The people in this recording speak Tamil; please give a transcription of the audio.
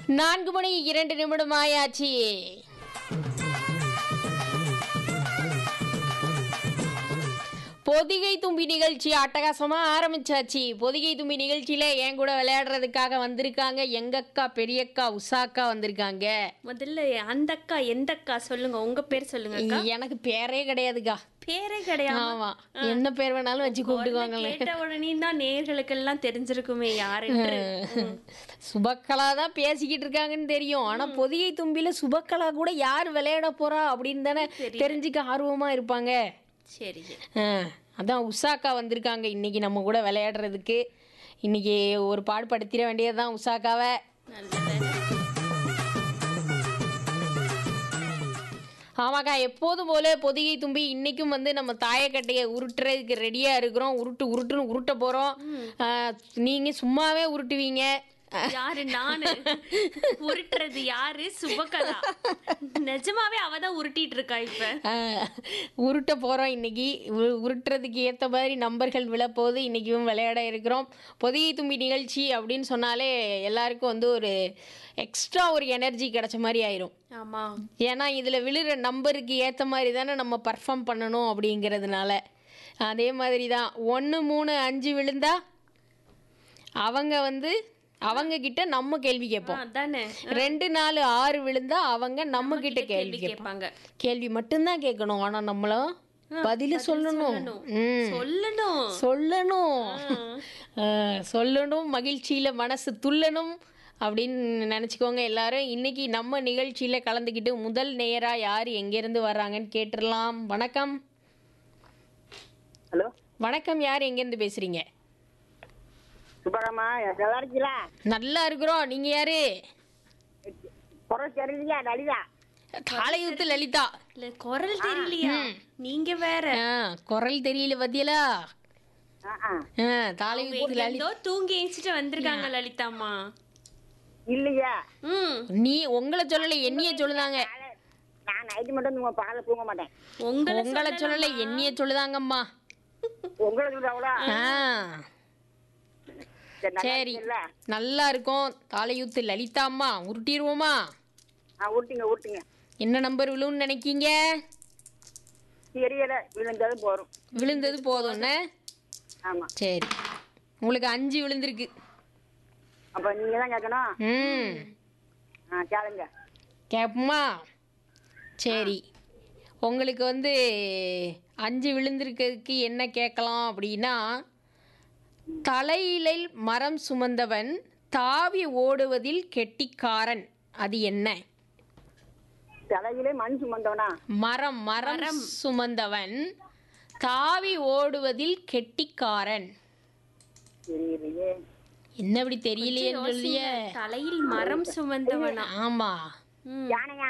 நான்கு மணி இரண்டு நிமிடம் ஆயாச்சு பொதிகை தும்பி நிகழ்ச்சி அட்டகாசமா ஆரம்பிச்சாச்சு பொதிகை தும்பி நிகழ்ச்சியில என் கூட விளையாடுறதுக்காக வந்திருக்காங்க எங்க அக்கா பெரியக்கா உஷாக்கா வந்திருக்காங்க முதல்ல அந்த அக்கா எந்த அக்கா சொல்லுங்க உங்க பேர் சொல்லுங்க அக்கா எனக்கு பேரே கிடையாதுக்கா பேரே கிடையாது ஆமா என்ன பேர் வேணாலும் வச்சு கூப்பிட்டுக்குவாங்களே கேட்ட உடனே தான் நேர்களுக்கெல்லாம் தெரிஞ்சிருக்குமே யாருன்னு சுபக்கலா தான் பேசிக்கிட்டு இருக்காங்கன்னு தெரியும் ஆனா பொதிகை தும்பில சுபக்கலா கூட யார் விளையாட போறா அப்படின்னு தானே தெரிஞ்சுக்க ஆர்வமா இருப்பாங்க சரி ஆ, அதான் உஷாக்கா வந்திருக்காங்க இன்னைக்கு நம்ம கூட விளையாடுறதுக்கு இன்னைக்கு ஒரு பாடு படுத்திட வேண்டியதுதான் உஷாக்காவை நல்லது ஆமாக்கா எப்போதும் போல பொதிகை தும்பி இன்னைக்கும் வந்து நம்ம தாயக்கட்டையை உருட்டுறதுக்கு ரெடியா இருக்கிறோம் உருட்டு உருட்டுன்னு உருட்ட போறோம் ஆ, நீங்க சும்மாவே உருட்டுவீங்க யாரு நானு உருட்டுறது யாரு சுபகலா நிஜமாவே அவ தான் உருட்டிட்டு இருக்கா இப்ப ஆ, உருட்ட போகிறோம் இன்னைக்கு உ- உருட்டுறதுக்கு ஏற்ற மாதிரி நம்பர்கள் விழப்போகுது இன்றைக்கும் விளையாட இருக்கிறோம் பொதிகை தும்பி நிகழ்ச்சி அப்படின்னு சொன்னாலே எல்லாருக்கும் வந்து ஒரு எக்ஸ்ட்ரா ஒரு எனர்ஜி கிடைச்ச மாதிரி ஆயிரும் ஆமா ஏன்னா இதில் விழுற நம்பருக்கு ஏற்ற மாதிரி தானே நம்ம பர்ஃபார்ம் பண்ணணும் அப்படிங்கிறதுனால அதே மாதிரி தான் ஒன்று மூணு அஞ்சு விழுந்தா அவங்க வந்து அவங்க கிட்ட நம்ம கேள்வி கேட்போம் அதானே ரெண்டு நாலு ஆறு விழுந்தா அவங்க நம்ம கிட்ட கேள்வி கேட்போம் கேட்பாங்க கேள்வி மட்டும்தான் கேட்கணும் ஆனா நம்மளும் பதில சொல்லணும் ம். சொல்லணும் சொல்லணும் அஹ், சொல்லணும் மகிழ்ச்சியில மனசு துள்ளணும் அப்படின்னு நினச்சிக்கோங்க எல்லாரும் இன்னைக்கு நம்ம நிகழ்ச்சியில கலந்துக்கிட்டு முதல் நேரா யார் எங்கேருந்து வர்றாங்கன்னு கேட்டுடலாம் வணக்கம் ஹலோ வணக்கம் யார் எங்கேருந்து பேசுறீங்க சுப்பராமா நல்லா இருக்கீங்களா நல்லா இருக்கிறோம் நீங்க யாரு குரல் தெரியலையா லலிதா காலையுத்து லலிதா இல்ல குரல் தெரியலையா நீங்க வேற ஆ, குரல் தெரியல பத்தியலா ஆ ஆ தாலையுத்து லலிதா ஏதோ தூங்கி எழுச்சிட்டு வந்திருக்காங்க லலிதாம்மா இல்லையா ம் நீ உங்களை சொல்லல என்னைய சொல்லுதாங்க காலை- நான் நைட்டு மட்டும் தூங்க பகல தூங்க மாட்டேன் உங்களை உங்களை சொல்லல என்னைய சொல்லுதாங்கம்மா உங்களை சொல்றாங்களா ஆ சரி நல்லா சரி இருக்கீங்களா? நல்லா இருக்கும் தாலையூத்து லலிதா அம்மா உருட்டிடுவோமா ஆ ஊட்டுங்க ஊட்டுங்க என்ன நம்பர் விழுன்னு நினைக்கீங்க தெரியல விழுந்தது போறோம் விழுந்தது போதும்னு ஆமா சரி உங்களுக்கு அஞ்சு விழுந்திருக்கு அப்ப நீங்க தான் கேட்கணும் ம் ஆ கேளுங்க கேட்போமா சரி உங்களுக்கு வந்து அஞ்சு விழுந்திருக்கிறதுக்கு என்ன கேட்கலாம் அப்படின்னா தலையிலில் மரம் சுமந்தவன் தாவி ஓடுவதில் கெட்டிக்காரன் அது என்ன தலையிலே மண் சுமந்தவனா மரம் மரம் சுமந்தவன் தாவி ஓடுவதில் கெட்டிக்காரன் தெரியலையே என்ன இப்படி தெரியலையேன்னு சொல்லிய தலையில் மரம் சுமந்தவனா ஆமா ம் யானையா